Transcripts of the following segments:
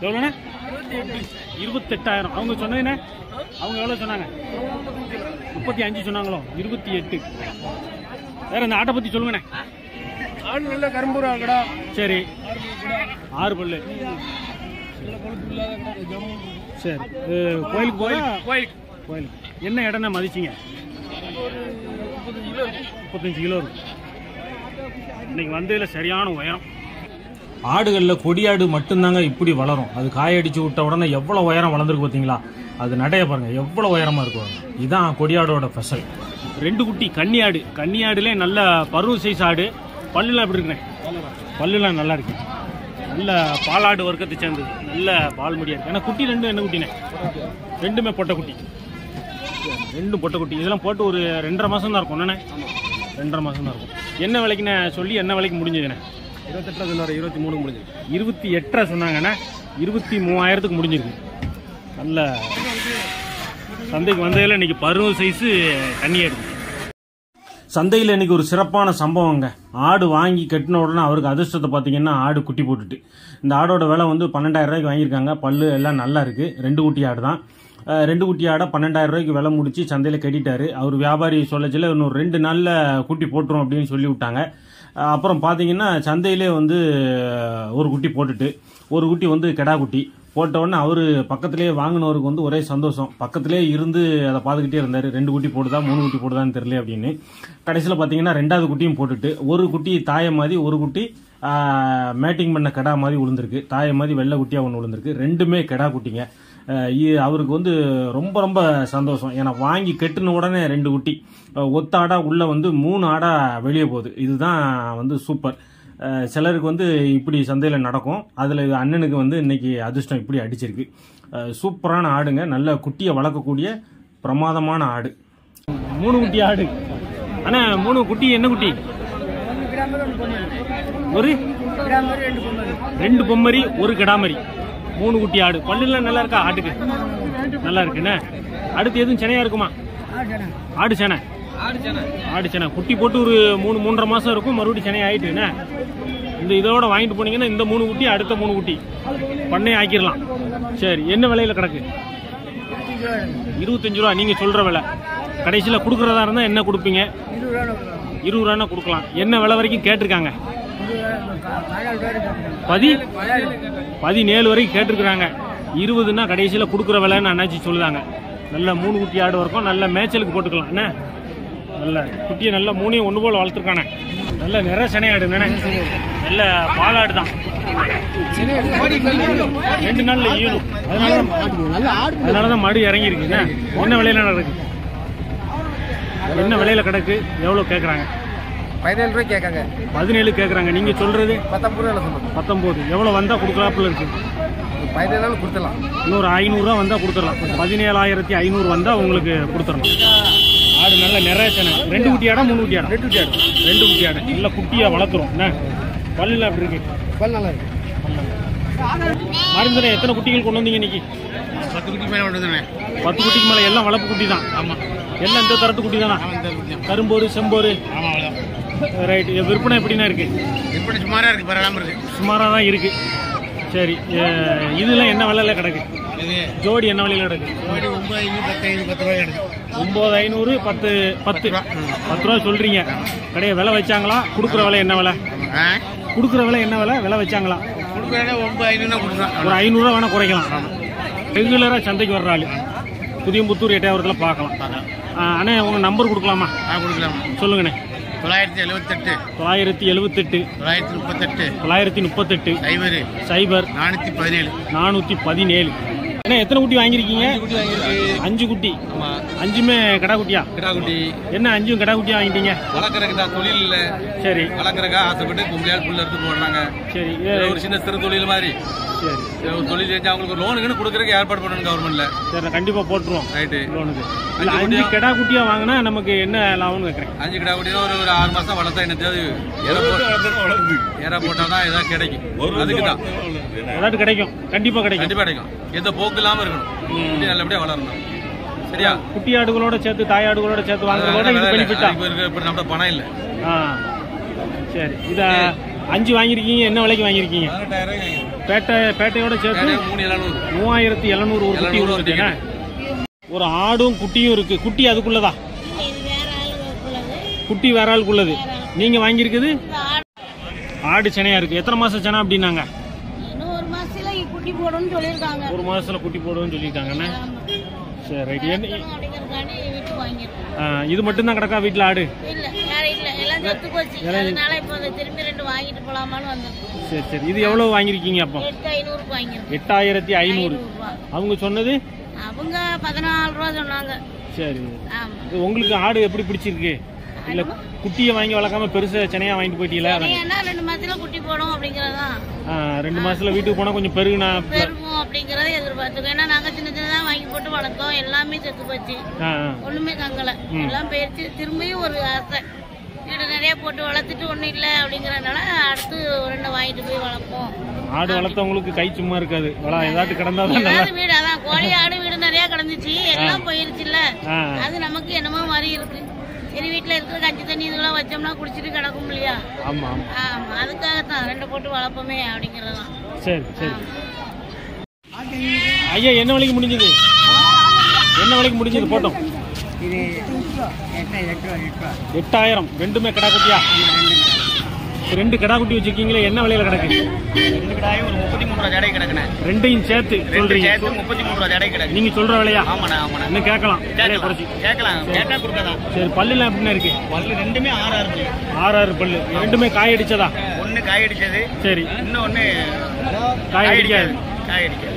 எவ்வளோண்ணே இருபத்தெட்டாயிரம் அவங்க சொன்னதுண்ணே அவங்க எவ்வளோ சொன்னாங்க முப்பத்தி அஞ்சு சொன்னாங்களோ இருபத்தி எட்டு வேற இந்த ஆட்டை பற்றி சொல்லுங்கண்ணே ஆடு நல்ல கரும்பூரா கடா சரி ஆறு பல்லு சரி இது கோயிலுக்கு போய் கோயில் கோயிலுக்கு என்ன இடம்னா மதிச்சிங்க முப்பத்தஞ்சு கிலோ இருக்கும் இன்னைக்கு வந்ததில் சரியான உயரம் ஆடுகளில் கொடியாடு மட்டும்தாங்க இப்படி வளரும் அது காயடிச்சு விட்ட உடனே எவ்வளோ உயரம் வளர்ந்துருக்கு பார்த்தீங்களா அது நடைய பாருங்க எவ்வளோ உயரமாக இருக்கும் இதுதான் கொடியாடோட ஸ்பெஷல் ரெண்டு குட்டி கன்னியாடு கன்னியாடுலே நல்ல பருவ சைஸ் ஆடு பல்லுலாம் எப்படி இருக்குண்ணே பல்லுலாம் நல்லா இருக்கு நல்ல பாலாடு வர்க்கத்தை சேர்ந்தது நல்ல பால் முடியாது ஏன்னா குட்டி ரெண்டும் என்ன குட்டினே ரெண்டுமே பொட்டை குட்டி ரெண்டும் பொட்டை குட்டி இதெல்லாம் போட்டு ஒரு ரெண்டரை மாதம் தான் இருக்கும் என்னண்ணே ரெண்டரை மாதம் தான் இருக்கும் என்ன விலைக்குண்ணே சொல்லி என்ன விலைக்கு முடிஞ்சதுண்ணே இருபத்தெட்டு சொன்னார் இருபத்தி மூணு முடிஞ்சு இருபத்தி எட்டரை சொன்னாங்கண்ணே இருபத்தி மூவாயிரத்துக்கு முடிஞ்சிருக்கு நல்ல சந்தைக்கு வந்ததில் இன்னைக்கு பருவ சைஸு கன்னியாடு சந்தையில் இன்னைக்கு ஒரு சிறப்பான சம்பவங்க ஆடு வாங்கி கட்டின உடனே அவருக்கு அதிர்ஷ்டத்தை பார்த்தீங்கன்னா ஆடு குட்டி போட்டுட்டு இந்த ஆடோட விலை வந்து பன்னெண்டாயிரம் ரூபாய்க்கு வாங்கியிருக்காங்க பல்லு எல்லாம் நல்லா இருக்கு ரெண்டு குட்டி ஆடு தான் அஹ் ரெண்டு குட்டி ஆடை பன்னெண்டாயிரம் ரூபாய்க்கு விலை முடிச்சு சந்தையில் கட்டிட்டாரு அவர் வியாபாரி சொல்லச்சில இன்னும் ரெண்டு நாளில் குட்டி போட்டுரும் அப்படின்னு சொல்லி விட்டாங்க அஹ் அப்புறம் பார்த்தீங்கன்னா சந்தையிலே வந்து அஹ், ஒரு குட்டி போட்டுட்டு ஒரு குட்டி வந்து கெடா குட்டி போட்ட உடனே அவர் பக்கத்திலேயே வாங்கினவருக்கு வந்து ஒரே சந்தோஷம் பக்கத்திலேயே இருந்து அதை பார்த்துக்கிட்டே இருந்தார் ரெண்டு குட்டி போடுதா மூணு குட்டி போடுதான்னு தெரியல அப்படின்னு கடைசியில் பார்த்தீங்கன்னா ரெண்டாவது குட்டியும் போட்டுட்டு ஒரு குட்டி தாயை மாதிரி ஒரு குட்டி மேட்டிங் பண்ண கெடா மாதிரி விழுந்திருக்கு தாயை மாதிரி வெள்ளை குட்டியாக ஒன்று விழுந்திருக்கு ரெண்டுமே கெடா குட்டிங்க அஹ் இ- அவருக்கு வந்து ரொம்ப ரொம்ப சந்தோஷம் ஏன்னா வாங்கி கெட்டின உடனே ரெண்டு குட்டி அஹ் ஒத்த ஆடா உள்ள வந்து மூணு ஆடா வெளியே போகுது இதுதான் வந்து சூப்பர் அஹ் சிலருக்கு வந்து இப்படி சந்தையில் நடக்கும் அதில் அண்ணனுக்கு வந்து இன்னைக்கு அதிர்ஷ்டம் இப்படி அடிச்சிருக்கு அஹ் சூப்பரான ஆடுங்க நல்ல குட்டியை வளர்க்கக்கூடிய பிரமாதமான ஆடு மூணு குட்டி ஆடு அண்ணா மூணு குட்டி என்ன குட்டி ஒரு ரெண்டு பொம்மரி ஒரு கிடாமரி மூணு குட்டி ஆடு பல்லுலாம் நல்லா இருக்கா ஆட்டுக்கு நல்லா இருக்குண்ணே அடுத்து எதுவும் சென்னையா இருக்குமா ஆடு சேனை ஆடு சேனை குட்டி போட்டு ஒரு மூணு மூன்றரை மாசம் இருக்கும் மறுபடியும் சென்னை ஆயிட்டுண்ணே இந்த இதோட வாங்கிட்டு போனீங்கன்னா இந்த மூணு குட்டி அடுத்த மூணு குட்டி பண்ணே ஆக்கிடலாம் சரி என்ன விலையில கிடக்கு இருபத்தஞ்சு ரூபா நீங்க சொல்ற விலை கடைசியில கொடுக்கறதா இருந்தா என்ன கொடுப்பீங்க இருபது ரூபா கொடுக்கலாம் என்ன விலை வரைக்கும் கேட்டிருக்காங்க பதி பதினேழு வரைக்கும் கேட்டிருக்கிறாங்க இருபதுன்னா கடைசியில் கொடுக்குற விலைன்னு அண்ணாச்சி சொல்லுதாங்க நல்ல மூணு குட்டி ஆடு வரைக்கும் நல்ல மேய்ச்சலுக்கு போட்டுக்கலாம் என்ன நல்ல குட்டியை நல்ல மூணையும் ஒன்று போல் வளர்த்துருக்கானே நல்ல நிற சினையாடு தானே நல்ல பாலாடு தான் ரெண்டு நாள்ல ஈரும் அதனால தான் அதனால தான் மடு இறங்கி இருக்குங்க என்ன விலையில நடக்கு என்ன விலையில கிடக்கு எவ்வளோ கேட்குறாங்க பதினேழு ரூபாய் கேட்காங்க பதினேழு கேட்குறாங்க நீங்கள் சொல்கிறது பத்தொம்பது ரூபாய் சொன்னோம் பத்தொம்போது எவ்வளோ வந்தால் கொடுக்கலாப்புல இருக்கு பதினேழு நாள் கொடுத்துடலாம் இன்னொரு ஐநூறுரூவா வந்தால் கொடுத்துடலாம் பதினேழாயிரத்தி ஐநூறு வந்தால் உங்களுக்கு கொடுத்துடலாம் ஆடு நல்ல நிறைய சேனை ரெண்டு குட்டி ஆடா மூணு குட்டி ஆடா ரெண்டு குட்டி ஆடு ரெண்டு குட்டி ஆடு நல்ல குட்டியாக வளர்க்குறோம் என்ன பல்லுல அப்படி இருக்கு பல் நல்லா இருக்கு மருந்தனை எத்தனை குட்டிகள் கொண்டு வந்தீங்க இன்னைக்கு பத்து குட்டி மேலே கொண்டு பத்து குட்டிக்கு மேலே எல்லாம் வளர்ப்பு குட்டி தான் ஆமாம் எல்லாம் இந்த தரத்து குட்டி தானா கரும்போரு செம்போரு ஆமாம் அவ்வளோ ரைட் விற்பனை எப்படின்னா இருக்கு எப்படி சுமாராக இருக்கு பரவாயில்லாம இருக்கு சுமாராக தான் இருக்கு சரி அஹ், இதெல்லாம் என்ன விலையில கிடக்கு இது ஜோடி என்ன விலையில கிடக்கு ஒரு ஒன்பது ஐநூறு பத்து ஐநூறு பத்து ரூபாய் எடுக்கும் ஒன்பது ஐநூறு பத்து பத்து பத்து ரூபா சொல்றீங்க கடையை விலை வச்சாங்களா கொடுக்குற விலை என்ன விலை ஆ கொடுக்குற விலை என்ன விலை விலை வச்சாங்களா கொடுக்குறேன்னா ஒன்பது ஐநூறுனா கொடுக்குறோம் ஒரு ஐநூறுரூவா வேணா குறைக்கலாம் ரெகுலராக சந்தைக்கு வர்ற ஆள் புதியம்புத்தூர் எட்டையாவரத்தில் பார்க்கலாம் ஆ, அண்ணே உங்க நம்பர் கொடுக்கலாமா ஆ கொடுக்கலாம் சொல்லுங்கண்ணே தொள்ளாயிரத்தி எழுபத்தெட்டு தொள்ளாயிரத்தி எழுபத்தெட்டு தொள்ளாயிரத்தி முப்பத்தெட்டு தொள்ளாயிரத்தி முப்பத்தெட்டு சைபர் சைபர் நானூற்றி பதினேழு நானூற்றி பதினேழு அண்ணே எத்தனை குட்டி வாங்கியிருக்கீங்க குட்டி வாங்கியிருக்கு அஞ்சு குட்டி ஆமாம் அஞ்சுமே கடா குட்டியா கிடா குட்டி என்ன அஞ்சும் கடா குட்டியா வாங்கிட்டீங்க வளர்க்குறதுக்கு தான் தொழில் இல்லை சரி வளர்க்குறக்கா ஆசைப்பட்டு கும்பிளையால் புள்ள எடுத்து போடுறாங்க சரி இது ஏ- ஒரு சின்ன சிறு தொழில் மாதிரி சரி இது ஒரு தொழில் செஞ்சு அவங்களுக்கு லோனுக்குன்னு கொடுக்குறதுக்கு ஏற்பாடு பண்ணணும் கவர்மெண்ட்ல சரி நான் கண்டிப்பாக போட்டுருவோம் ரைட்டு லோனுக்கு இல்லை அஞ்சு கடா குட்டியா வாங்கினா நமக்கு என்ன லாபம்னு கேட்குறேன் அஞ்சு கிடா குட்டினா ஒரு ஒரு ஆறு மாசம் வளர்த்தா என்ன தேவை ஏற போட்டு ஏற போட்டா தான் ஏதாவது கிடைக்கும் அதுக்கு தான் ஏதாட்டு கிடைக்கும் கண்டிப்பாக கிடைக்கும் கண்டிப்பா கிடைக்கும் எந்த போக்கு இல்லாம இருக்கணும் குட்டி நல்லபடியா வளரணும் சரியா குட்டி ஆடுகளோட சேர்த்து தாயாடுகளோட சேர்த்து வாங்குறதோட இது பெனிஃபிட்டா இப்ப இருக்க இப்ப நம்ம பணம் இல்ல ஆ சரி இத அஞ்சு வாங்கியிருக்கீங்க என்ன விலைக்கு வாங்கியிருக்கீங்க பதினெட்டாயிரம் ரூபாய்க்கு பேட்டை பேட்டையோட சேர்த்து வாங்கிக்கிறேன். மூணு எழுநூறு மூவாயிரத்தி எழுநூறு ஒரு குட்டி எழுநூறு கொடுத்துட்டேன்னா ஒரு ஆடும் குட்டியும் இருக்கு குட்டி அதுக்குள்ளதா இது வேற ஆளுகளுக்குள்ளது குட்டி வேற ஆளுக்குள்ளது நீங்க வாங்கியிருக்குது இந்த ஆடு ஆடு செனையா இருக்கு எத்தனை மாசம் செனை அப்படின்னாங்க இன்னும் ஒரு மாசத்துல குட்டி போடும்னு சொல்லியிருக்காங்க ஒரு மாசத்துல குட்டி போடுவோம்னு சொல்லியிருக்காங்கண்ணே சரி ரைட் என்ன இருக்கணும் அப்படிங்கறதுக்காண்டி வீட்டுக்கு வாங்கியிருக்கோம் ஆ, இது மட்டும்தான் கிடக்கா வீட்டில் ஆடு இல்ல வேற இல்ல எல்லாம் செத்து போச்சு அதனால இப்போ இந்த திரும்பி ரெண்டு வாங்கிட்டு போலாமான்னு வந்திருக்கோம் சரி சரி இது எவ்வளவு வாங்கியிருக்கீங்க அப்போ எட்டு ஐநூறுக்கு வாங்கியிருக்கோம் எட்டாயிரத்தி ஐநூறு ரூபா. அவங்க சொன்னது அவங்க பதினாலு ரூபா சொன்னாங்க சரி ஆமா இது உங்களுக்கு ஆடு எப்படி பிடிச்சிருக்கு இல்ல குட்டியை வாங்கி வளர்க்காம பெருசா சென்னையா வாங்கிட்டு போயிட்டீங்களா ஏன்னா ரெண்டு மாசத்துல குட்டி போடும் அப்படிங்கறதுதான் ஆ, ரெண்டு மாசத்துல வீட்டுக்கு போனா கொஞ்சம் பெருகுனா பெருகும் அப்படிங்கறத எதிர்பார்த்துக்கோம் ஏன்னா நாங்க சின்ன சின்னதா வாங்கி போட்டு வளர்த்தோம் எல்லாமே செத்து போச்சு ஆ, ஆ. ஒண்ணுமே தங்கல எல்லாம் போயிடுச்சு திரும்பியும் ஒரு ஆசை வீடு நிறைய போட்டு வளர்த்துட்டு ஒண்ணும் இல்ல அப்படிங்கறதுனால அடுத்து ரெண்டு வாங்கிட்டு போய் வளர்ப்போம் ஆடு வளர்த்தவங்களுக்கு கை சும்மா இருக்காது வளா ஏதாட்டு கிடந்தா தான் நல்லா ஏதாவது வீடு அதான் கோழி ஆடு வீடு நிறைய கிடந்துச்சு எல்லாம் போயிருச்சுல்ல ஆ, அது நமக்கு என்னமோ மாதிரி இருக்கு சரி வீட்டுல இருக்கிற கஞ்சி தண்ணி இதெல்லாம் வச்சோம்னா குடிச்சிட்டு கிடக்கும் இல்லையா ஆமா ஆமா ஆமா அதுக்காகத்தான் ரெண்டு போட்டு வளர்ப்போமே அப்படிங்கறதுதான் சரி சரி ஐயா என்ன விலைக்கு முடிஞ்சது என்ன விலைக்கு முடிஞ்சது போட்டோம் இது எட்டு எட்டு ரூபா எட்டு ரூபா எட்டாயிரம் ரெண்டுமே கடா குட்டியா ரெண்டு கடா குட்டி வச்சிருக்கீங்களே என்ன விலையில கிடக்கு ரெண்டு கடாயும் ஒரு முப்பத்தி மூணு ரூபா ஜடை கிடக்குண்ணே ரெண்டையும் சேர்த்து ரெண்டு சொல்றீங்க சேர்த்து முப்பத்தி மூணு ரூபா ஜடை கிடக்கு நீங்க சொல்ற விலையா ஆமாண்ணா ஆமாண்ணா இன்னும் கேட்கலாம் விலையை குறைச்சி கேட்கலாம் கேட்டா கொடுக்கலாம் சரி பல்லுலாம் எப்படின்னா இருக்கு பல்லு ரெண்டுமே ஆறு ஆறு பல்லு ஆறு ஆறு பல்லு ரெண்டுமே காய் அடிச்சதா ஒன்று காய் அடிச்சது சரி இன்னொன்று காய் அடிக்காது காய் அடிக்காது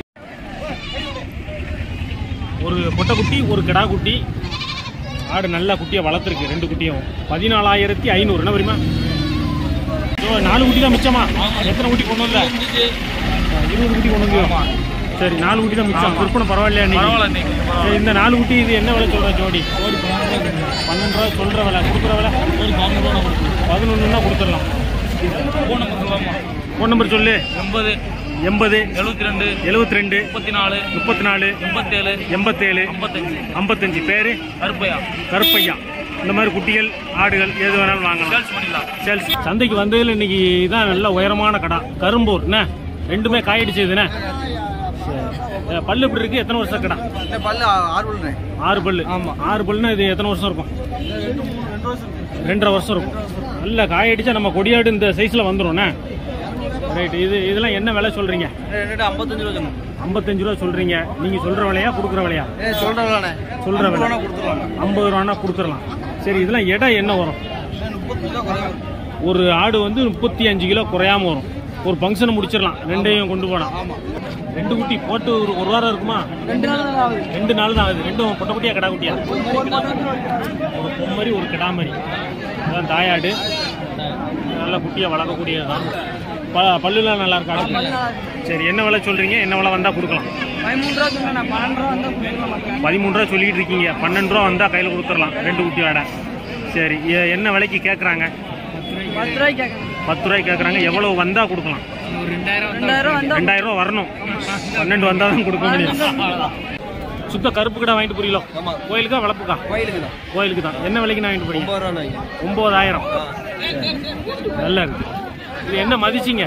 ஒரு பொட்டை குட்டி ஒரு கிடா குட்டி ஆடு நல்ல குட்டியை வளர்த்துருக்கு ரெண்டு குட்டியும் பதினாலாயிரத்தி ஐநூறு என்ன தெரியுமா ஓ, நாலு குட்டி தான் மிச்சமா எத்தனை குட்டி கொண்டு வந்த இருபது குட்டி கொண்டு வந்து சரி நாலு குட்டி தான் மிச்சம் விற்பனை பரவாயில்லையா நீங்க சரி, இந்த நாலு குட்டி இது என்ன விலை சொல்ற ஜோடி பன்னெண்டு ரூபா சொல்ற விலை கொடுக்குற விலை பதினொன்றுனா கொடுத்துடலாம் ஃபோன் நம்பர் சொல்லு எண்பது எண்பது எழுபத்தி ரெண்டு எழுபத்தி ரெண்டு முப்பத்தி நாலு முப்பத்தி நாலு எண்பத்தேழு எண்பத்தேழு ஐம்பத்தஞ்சு ஐம்பத்தஞ்சு பேரு கருப்பையா கருப்பையா இந்த மாதிரி குட்டிகள் ஆடுகள் எது வேணாலும் வாங்கலாம் சேல்ஸ் பண்ணிடலாம் சேல்ஸ் சந்தைக்கு வந்ததுல இன்னைக்கு தான் நல்ல உயரமான கடை கரும்பூர் என்ன ரெண்டுமே காயடிச்சதுண்ணே சரி. பல்லு எப்படி இருக்கு எத்தனை வருஷம் கடை இந்த பல்லு ஆறு பல்லு ஆறு பல்லு ஆமா. ஆறு பல்லுனா இது எத்தனை வருஷம் இருக்கும் ரெண்டரை வருஷம் இருக்கும் நல்ல காயடிச்சா நம்ம கொடியாடு இந்த சைஸ்ல வந்துரும்ண்ணே ரைட் இது இதெல்லாம் என்ன விலை சொல்றீங்க ரெண்டு ஐம்பத்தஞ்சு ரூபா சொன்னோம் ஐம்பத்தஞ்சு ரூபா சொல்றீங்க நீங்க சொல்ற விலையா கொடுக்குற விலையா ஏ சொல்கிறேன் சொல்ற விலை கொடுத்துருவாங்க ஐம்பது ரூபானா கொடுத்துடலாம் சரி இதெல்லாம் எடை என்ன வரும் முப்பத்தஞ்சு ரூபா குறையும் ஒரு ஆடு வந்து முப்பத்தி அஞ்சு கிலோ குறையாம வரும் ஒரு ஃபங்க்ஷனை முடிச்சிடலாம் ரெண்டையும் கொண்டு போனா ரெண்டு குட்டி போட்டு ஒரு ஒரு வாரம் இருக்குமா ரெண்டு நாள் தான் ஆகுது ரெண்டு நாள் தான் ஆகுது ரெண்டும் பொட்டை குட்டியா கடா குட்டியா ஒரு பொம்மரி ஒரு கிடாமரி அதான் தாயாடு நல்ல குட்டியா வளர்க்கக்கூடியதுதான் ப பல்லுலாம் நல்லா இருக்கா சரி என்ன விலை சொல்றீங்க என்ன விலை வந்தா கொடுக்கலாம் பதிமூணு ரூபா சொன்னேன் பன்னெண்டு ரூபா வந்தால் கொடுத்துருவாங்க பதிமூணு ரூபா சொல்லிட்டு இருக்கீங்க பன்னெண்டு ரூபா வந்தா கையில் கொடுத்துடலாம் ரெண்டு குட்டி ஆடை சரி எ- என்ன விலைக்கு கேட்குறாங்க பத்து ரூபாய்க்கு கேட்கணும் பத்து ரூபாய்க்கு கேட்குறாங்க எவ்வளவு வந்தா கொடுக்கலாம் ஒரு ரெண்டாயிரம் ரெண்டாயிரம் வந்தால் ரெண்டாயிரம் ரூபா வரணும் பன்னெண்டு வந்தா தான் கொடுக்க முடியும் சுத்த கருப்பு கடை வாங்கிட்டு போறீங்களோ ஆமாம் கோயிலுக்கா வளர்ப்புக்கா கோயிலுக்கு தான் கோயிலுக்கு தான் என்ன விலைக்கு நான் வாங்கிட்டு போறீங்க ஒம்பது ரூபா வாங்கி ஒன்பதாயிரம் நல்லா இருக்கு இது என்ன மதிச்சிங்க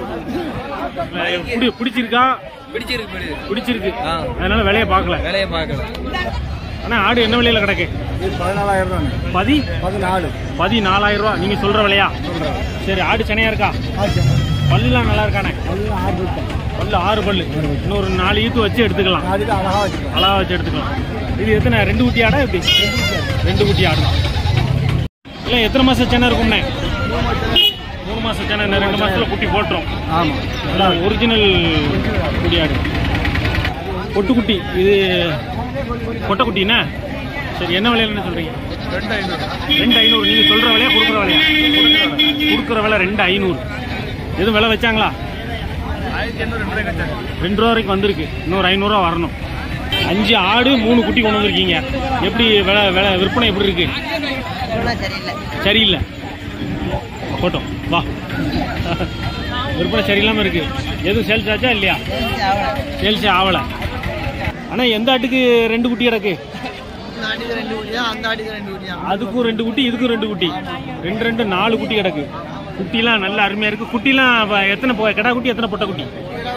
பிடி- பிடிச்சிருக்கா பிடிச்சிருக்கு பிடிச்சிருக்கு பிடிச்சிருக்கு ஆ. அதனால விலையை பார்க்கல வேலையை பார்க்கல ஆனா ஆடு என்ன விலையில கிடக்கு இது பதினாலாயிரம் ரூபா பதி பதினாலு பதினாலாயிரம் ரூபா நீங்க சொல்ற விலையா சரி ஆடு செனையா இருக்கா பல்லுலாம் நல்லா இருக்கானே பல்லு ஆறு பல்லு இன்னொரு நாலு ஈத்து வச்சு எடுத்துக்கலாம் அதுக்கு அழகா வச்சுக்கோ அழகா வச்சு எடுத்துக்கலாம் இது எத்தனை ரெண்டு குட்டி ஆடா எப்படி ரெண்டு குட்டி ஆடு தான் இல்லை எத்தனை மாசம் சென்னை இருக்கும்ண்ணே மூணு மாசம் சென்னை இன்னும் ரெண்டு மாசத்துல குட்டி போட்டுரும் ஆமாம் நல்லா ஒரிஜினல் குட்டி ஆடு பொட்டு குட்டி இது பொட்டை குட்டிண்ணே சரி என்ன விலையிலன்னு சொல்றீங்க ரெண்டு ஐநூறு ரெண்டு ஐநூறு நீங்க சொல்ற விலையா கொடுக்குற விலையா கொடுக்குற விலை ரெண்டு ஐநூறு எதுவும் விலை வச்சாங்களா ஆயிரத்தி எண்ணூறு ரெண்டு ரூபாய் கட்டாங்க ரெண்டு ரூபா வரைக்கும் வந்திருக்கு இன்னொரு ஐநூறுரூவா வரணும் அஞ்சு ஆடு மூணு குட்டி கொண்டு வந்திருக்கீங்க எப்படி விலை விலை விற்பனை எப்படி இருக்கு சரியில்லை சரியில்லை போட்டோம் வா விற்பனை சரியில்லாம இருக்கு எதுவும் சேல்ஸ் ஆச்சா இல்லையா சேல்ஸே ஆகலை ஆனால் எந்த ஆட்டுக்கு ரெண்டு குட்டி கிடக்கு இந்த ஆட்டுக்கு ரெண்டு குட்டியா அந்த ஆட்டுக்கு ரெண்டு குட்டியா அதுக்கும் ரெண்டு குட்டி இதுக்கும் ரெண்டு குட்டி ரெண்டு ரெண்டு நாலு குட்டி கிடக்கு குட்டிலாம் நல்ல அருமையா இருக்கு குட்டிலாம் வ- எத்தனை பொ- கிடா குட்டி எத்தனை பொட்டை குட்டி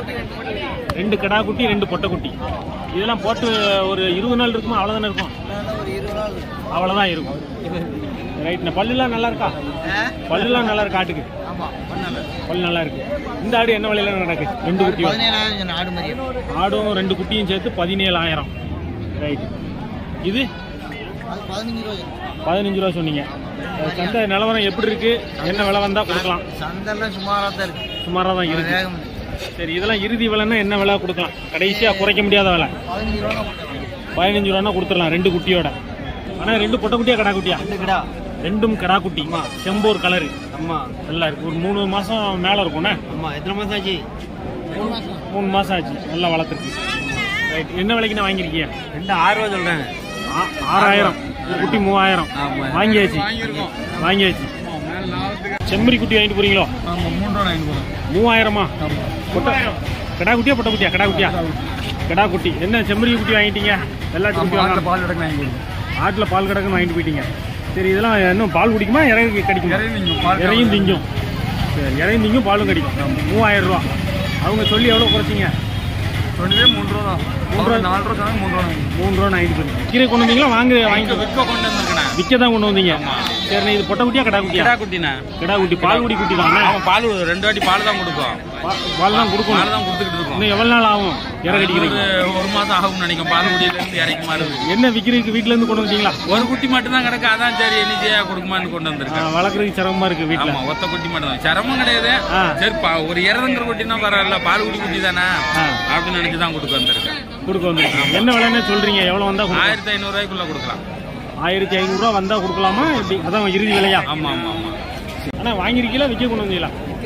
ரெண்டு கிடா குட்டி ரெண்டு பொட்டை குட்டி இதெல்லாம் போட்டு ஒரு இருபது நாள் இருக்குமா அவ்வளோதானே இருக்கும் ஒரு இருபது நாள் அவ்வளோதான் இருக்கும் ரைட் பல்லுலாம் நல்லா இருக்கா பல்லுலாம் நல்லா இருக்கு ஆட்டுக்கு ஆமா பண்ணல பல்லு நல்லா இருக்கு இந்த ஆடு என்ன விலையில நடக்கு ரெண்டு குட்டியும் பதினேழாயிரம் சொன்ன ஆடு மாதிரி ஆடும் ரெண்டு குட்டியும் சேர்த்து பதினேழாயிரம் ரைட் இது அது பதினஞ்சு ரூபா சொன்னேன். பதினஞ்சு ரூபா சொன்னீங்க அஹ் சந்தை நிலவரம் எப்படி இருக்கு என்ன விலை வந்தா கொடுக்கலாம் சந்தெல்லாம் சுமாராக தான் இருக்கு சுமாராக தான் இருக்கு வேகம் இல்லை. சரி இதெல்லாம் இறுதி விலைன்னா என்ன விலை கொடுக்கலாம் கடைசியா குறைக்க முடியாத விலை பதினஞ்சு ரூபா கொடுத்தேன். பதினஞ்சு ரூபானா கொடுத்துடலாம் ரெண்டு குட்டியோட ஆனா ரெண்டு பொட்டை குட்டியா கடா குட்டியா ரெண்டு கிடா ரெண்டும் கடா குட்டி செம்போர் கலரு அம்மா நல்லா இருக்கு ஒரு மூணு மாசம் மேல இருக்கும்ண்ணே அம்மா எத்தனை மாசம் ஆச்சு மூணு மாசம் மூணு மாசம் ஆச்சு நல்லா வளர்த்துருக்கு ரைட் என்ன விலைக்கு நான் வாங்கியிருக்கீங்க ரெண்டு ஆறு ரூபா சொல்றேன் ஆ- ஆறாயிரம் ஒரு குட்டி மூவாயிரம் ஆமா. வாங்கியாச்சு வாங்கியிருக்கோம் வாங்கியாச்சு மேல லாபத்துக்கு செம்மறி குட்டி வாங்கிட்டு போறீங்களோ ஆமா மூணு ரூபா வாங்கி போகிறோம் மூவாயிரமா பொட்டை கடா குட்டியா பொட்டை குட்டியா கடா குட்டியா கடா குட்டி என்ன செம்மறி குட்டி வாங்கிட்டீங்க வெள்ளாட்டு குட்டி வாங்க பால் எடுக்க வாங்கி கொடுக்கும் ஆட்டுல பால் கிடக்குன்னு வாங்கிட்டு போயிட்டீங்க சரி இதெல்லாம் இன்னும் பால் குடிக்குமா இறங்கி கிடைக்குமா இறையும் திங்கும், பால் இறையும் திங்கும் சரி இறையும் திங்கும் பாலும் கிடைக்கும் மூவாயிரம் ரூபா அவங்க சொல்லி எவ்வளோ குறைச்சிங்க சொன்னதே மூணு ரூபா தான் மூணு ரூபா நாலு ரூபா சொன்னாங்க மூணு ரூபா வாங்கி மூணு ரூபா வாங்கிட்டு போயிருங்க கீரை கொண்டு வந்தீங்களா வாங்க வாங்கிட்டு விற்க கொண்டு வந்திருக்கேன் விற்க தான் கொண்டு வந்தீங்க சரி இது பொட்டை குட்டியா கடா குட்டியா கிடா குட்டிண்ணே கடா குட்டி பால் குடி குட்டி தானே அவன் பால் கொடு- ரெண்டு வாட்டி பால் தான் கொடுக்கும் பால் தான் கொடுக்கணும் பால் தான் கொடுத்துக்கிட்டு இருக்கோம் இன்னும் எவ்வளோ நாள் ஆகும் இற கட்டிக்கிறீங்க ஒரு- ஒரு மாசம் ஆகும்னு நினைக்கும் பால் குடியில இருந்து இறக்கி மாறுது என்ன விற்கிறதுக்கு வீட்ல இருந்து கொண்டு வந்தீங்களா ஒரு குட்டி மட்டும் தான் கிடக்கு அதான் சரி என்னைக்கே கொடுக்குமான்னு கொண்டு ஆ, வந்திருக்கேன் வளர்க்குறதுக்கு சிரமமா இருக்கு வீட்ல ஆமா ஒத்த குட்டி மட்டும் தான் சிரமம் கிடையாது ஆ. சரி பா ஒரு இறந்துங்கிற குட்டினா பரவாயில்ல பால் குடி குட்டி தானே ஆ. அப்படின்னு நினைச்சு தான் கொடுக்க வந்திருக்கேன் கொடுக்க வந்துருக்கீங்க என்ன விலைன்னு சொல்றீங்க எவ்வளவு வந்தா கொடுக்கலாம்? ஆயிரத்தி ஐநூறு ரூபாய்க்குள்ள கொடுக்கலாம் ஆயிரத்தி ஐநூறுரூவா வந்தா கொடுக்கலாமா எப்படி அதான் இறுதி விலையா ஆமா ஆமா ஆமா ஆனா வாங்கிருக்கீங்களா விற்க கொண்டு வந்தீங்களா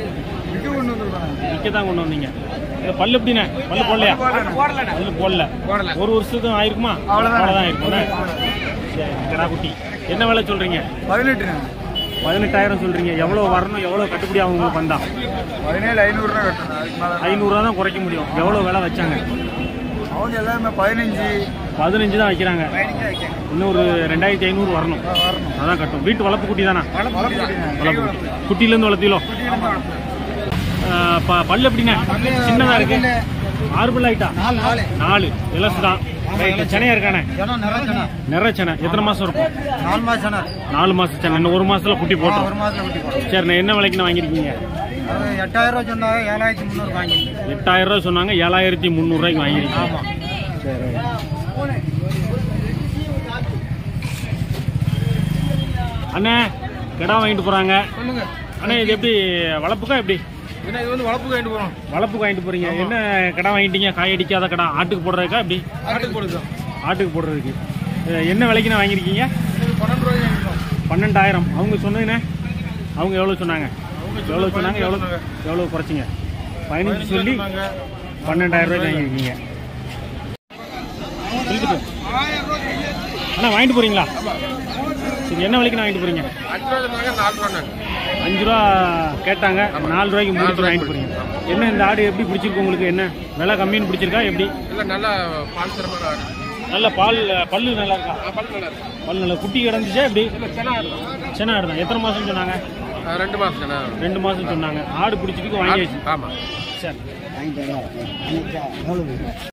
விற்க தான் கொண்டு வந்தீங்க இது பல்லு எப்படிண்ணே பல்லு போடலையா பல்லு போடல போடல. ஒரு வருஷத்துக்கு ஆயிருக்குமா அவ்வளோதான் இருக்கும்ண்ணே சரி கடா குட்டி என்ன விலை சொல்றீங்க பதினெட்டு பதினெட்டாயிரம் சொல்றீங்க எவ்வளவு வரணும் எவ்வளவு கட்டுப்படி ஆகும் உங்களுக்கு வந்தா பதினேழு ஐநூறு ரூபா கட்டணும் அதுக்கு மேல ஐநூறுரூவா தான் குறைக்க முடியும் எவ்வளவு விலை வச்சாங்க அவங்க எல்லாமே பதினஞ்சு பதினஞ்சு தான் வைக்கிறாங்க இன்னும் ஒரு ரெண்டாயிரத்தி ஐநூறு வரணும் அதான் கட்டும் வீட்டு வளர்ப்பு குட்டி தானா வளர்ப்பு குட்டி குட்டிலேருந்து வளர்த்தீங்களோ ஆஹ் ப- பல்லு எப்படிண்ணே சின்னதா இருக்கு ஆறு பல்லு ஆயிட்டா நாலு நாலு நாலு இலசு தான் ரைட்டு சென்னையா இருக்கானே ஜனம் நிறைய ஜனம் நிற சென்னை எத்தனை மாசம் இருக்கும் நாலு மாசம் ஜனம் நாலு மாசம் சென்னை இன்னும் ஒரு மாசத்துல குட்டி ஒரு போட்டோம் மாசத்துல குட்டி போடும் சரி நான் என்ன விலைக்கு நான் வாங்கியிருக்கீங்க அது எட்டாயிரம் ரூபா சொன்னாங்க ஏழாயிரத்தி முந்நூறு வாங்கி எட்டாயிரம் ரூபாய் சொன்னாங்க ஏழாயிரத்தி முந்நூறுரூவாய்க்கு வாங்கியிருக்கீங்க ஆமா சரி அண்ணே கிடா வாங்கிட்டு போறாங்க சொல்லுங்க அண்ணே இது எப்படி வளர்ப்புக்கா எப்படி என்ன இது வந்து வளர்ப்பு வாங்கிட்டு போறோம் வளர்ப்புக்கு வாங்கிட்டு போறீங்க என்ன கடை வாங்கிட்டீங்க காய் அடிக்காத கடை ஆட்டுக்கு போடுறதுக்கா எப்படி ஆட்டுக்கு போடுதோம் ஆட்டுக்கு போடுறதுக்கு அஹ் என்ன விலைக்கு நான் வாங்கியிருக்கீங்க பன்னெண்டு ரூபாய் வாங்கிட்டோம் பன்னெண்டாயிரம் அவங்க சொன்னதுண்ணே அவங்க எவ்வளோ சொன்னாங்க எவ்வளோ சொன்னாங்க எவ்வளோ எவ்வளோ குறைச்சிங்க பதினஞ்சு சொல்லி பன்னெண்டாயிரம் ரூபாய்க்கு வாங்கியிருக்கீங்க இழுத்துட்டு. அண்ணா வாங்கிட்டு போறீங்களா சரி என்ன விலைக்கு நான் வாங்கிட்டு போறீங்க அஞ்சு ரூபா சொன்னாங்க நாலு ரூபா அஞ்சு ரூபா கேட்டாங்க நாலு ரூபாய்க்கு முடிச்சு வாங்கிட்டு போறீங்க என்ன இந்த ஆடு எப்படி பிடிச்சிருக்கு உங்களுக்கு என்ன விலை கம்மின்னு பிடிச்சிருக்கா எப்படி இல்ல நல்லா பால் தரமான ஆடு நல்ல பால் பல்லு நல்லா இருக்கா பால் நல்லா இருக்கு பல் நல்ல குட்டி கிடந்துச்சா எப்படி சென்னை ஆடு சின்ன ஆடு தான் எத்தனை மாசம் சொன்னாங்க ரெண்டு மாசம் சென்னை ரெண்டு மாசம் சொன்னாங்க ஆடு பிடிச்சிருக்கு வாங்கியாச்சு ஆமா சரி